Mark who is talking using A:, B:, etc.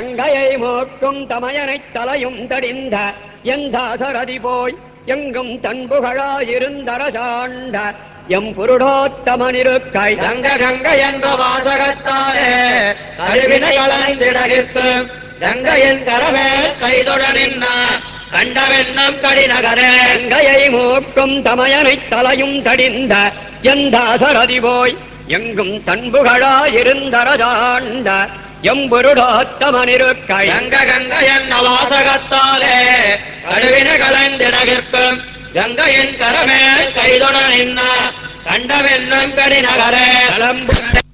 A: கங்கையை மோக்கும் தமையனைத் தலையும் தடிந்த எந்தாசரதி போய் எங்கும் தன்புகழாயிருந்தரசாண்ட எம் புருடோத்தமனிருக்கை
B: கங்க கங்க என்ற வாசகத்தாலே கழுவினை கலந்திடகிற்கு கங்கையின் கரமேல் கைதொட நின்ன கண்டவெண்ணம் கடிநகரே
A: கங்கையை மோக்கும் தமையனைத் தலையும் தடிந்த எந்தாசரதி போய் எங்கும் தன்புகழாயிருந்தரசாண்ட எம் புருடோத்தமனிருக்கை
B: கங்க கங்க என்ற வாசகத்தாலே கழுவினை கலந்திடகிற்கு கங்கையின் கரமேல் கைதொட நின்ன கண்டவெண்ணம் கடிநகரே
A: தளம்புகழ